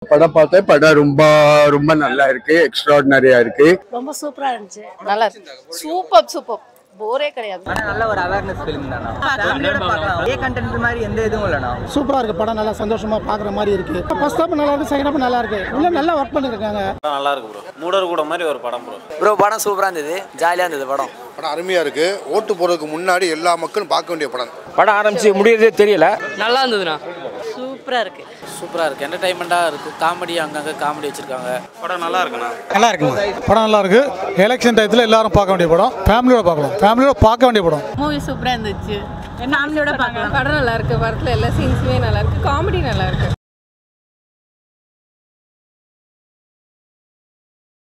படம் பார்த்தேன் படம் ரொம்ப ரொம்ப நல்லா இருக்கு எக்ஸ்ட்ராடினரியா இருக்கு ரொம்ப சூப்பரா இருந்துச்சு நல்லா சூப்பர் சூப்பர் போரே கிடையாது ஆனா நல்ல ஒரு அவேர்னஸ் ஃபிலிம் தானா ஃபேமிலியோட பார்க்கலாம் அதே கண்டென்ட் மாதிரி எந்த இதுவும் இல்லைண்ணா சூப்பராக இருக்கு படம் நல்லா சந்தோஷமா பார்க்குற மாதிரி இருக்கு ஃபர்ஸ்ட் ஹாப் நல்லா இருக்கு செகண்ட் ஹாப் நல்லா இருக்கு உள்ள நல்லா ஒர்க் பண்ணிருக்காங்க நல்லா இருக்கு ப்ரோ மூடர் கூட மாதிரி ஒரு படம் ப்ரோ ப்ரோ படம் சூப்பரா இருந்தது ஜாலியா இருந்தது படம் படம் அருமையாக இருக்குது ஓட்டு போகிறதுக்கு முன்னாடி எல்லா மக்களும் பார்க்க வேண்டிய படம் படம் ஆரம்பிச்சு முடியறதே தெரியல நல்லா இருந்ததுண்ணா சூப்பரா இருக்கு சூப்பரா இருக்கு என்டர்டைன்மெண்டா இருக்கு காமெடி அங்கங்க காமெடி வச்சிருக்காங்க படம் நல்லா இருக்குண்ணா நல்லா இருக்குங்க படம் நல்லா இருக்கு எலெக்ஷன் டயத்தில் எல்லாரும் பார்க்க வேண்டிய படம் ஃபேமிலியோட பார்க்கலாம் ஃபேமிலியோட பார்க்க வேண்டிய படம் மூவி சூப்பரா இருந்துச்சு ஃபேமிலியோட பார்க்கலாம் படம் நல்லா இருக்கு படத்துல எல்லா சீன்ஸுமே நல்லா இருக்கு காமெடி நல்லா இருக்கு